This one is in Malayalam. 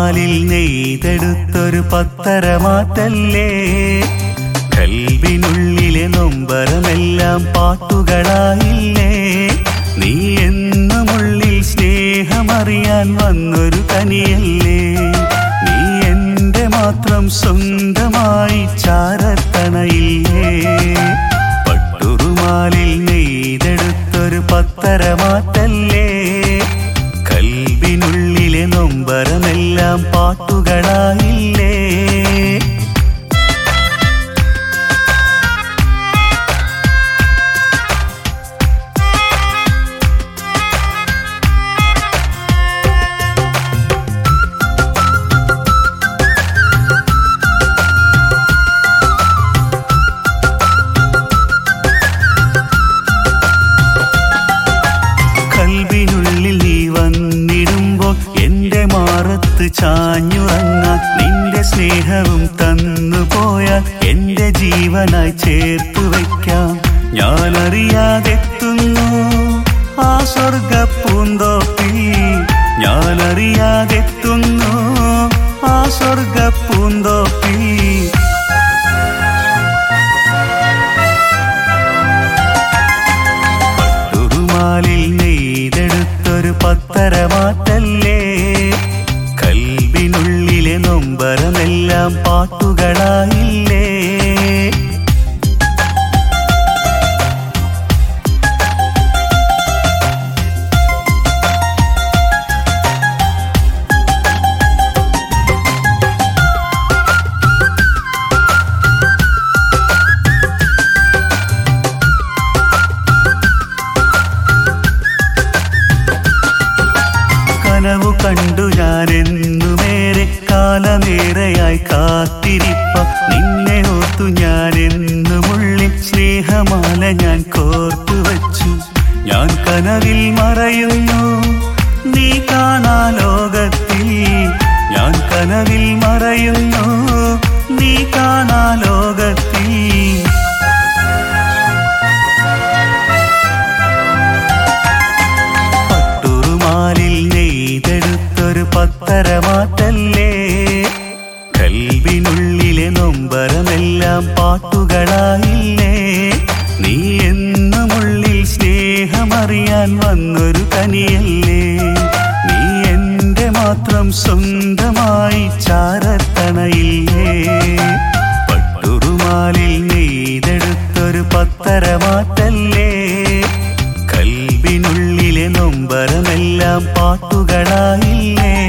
പട്ടുറുമാലിൽ നെയ്തെടുത്തൊരു പത്തരമാറ്റല്ലേ കൽവിനുള്ളിലെ നൊമ്പരമെല്ലാം പാട്ടുകളായില്ലേ നീ എന്നുമുള്ളിൽ സ്നേഹമറിയാൻ വന്നൊരു കനിയല്ലേ നീ എന്റെ മാത്രം സ്വന്തമായി ചാരത്തണയില്ലേ പട്ടുറുമാലിൽ നെയ്തെടുത്തൊരു പത്തരമാറ്റല്ലേ കൽവിനുള്ളിലെ നൊമ്പരമെല്ലാം പാട്ടുകളായില്ലേ കൽവിനുള്ളിൽ നീ വന്നിടുമ്പോൾ എന്റെ മാറത്ത് ചാഞ്ഞുറങ്ങാൻ നിന്റെ സ്നേഹവും തന്നു പോയാൽ എന്റെ ജീവനായി ചേർത്തു വയ്ക്കാം ഞാൻ അറിയാതെത്തുന്നു ആ സ്വർഗ പൂന്തോപ്പിൽ ഞാൻ അറിയാതെത്തുന്നു ആ സ്വർഗ പൂന്തോപ്പിൽ പട്ടുറുമാലിൽ നെയ്തെടുത്തൊരു പത്തരമാറ്റല്ലേ കൽവിനുള്ളിലെ നൊമ്പരമെല്ലാം പാട്ടുകളായില്ലേ കനവു കണ്ടു ഞാൻ എന്നുമേറെ കാലമേറെയായി കാത്തിരിപ്പ നിന്നെ ഓർത്തു ഞാൻ എന്നുമുള്ളിൽ സ്നേഹമാല ഞാൻ കോർത്തു വച്ചു ഞാൻ കനവിൽ മറയുന്നു നീ കാണാ ലോകത്തിൽ ഞാൻ കനവിൽ മറയുന്നു നീ കാണാ ലോകത്തിൽ പട്ടുറുമാലിൽ നെയ്തെടുത്തൊരു പത്തരമാറ്റല്ലേ കൽവിനുള്ളിലെ നൊമ്പരമെല്ലാം പാട്ടുകളായില്ലേ നീ എന്നുമുള്ളിൽ സ്നേഹമറിയാൻ വന്നൊരു കനിയല്ലേ നീ എന്റെ മാത്രം സ്വന്തമായി ചാരത്തണയില്ലേ പട്ടുറുമാലിൽ നെയ്തെടുത്തൊരു പത്തരമാറ്റല്ലേ കൽവിനുള്ളിലെ നൊമ്പരമെല്ലാം പാട്ടുകളായില്ലേ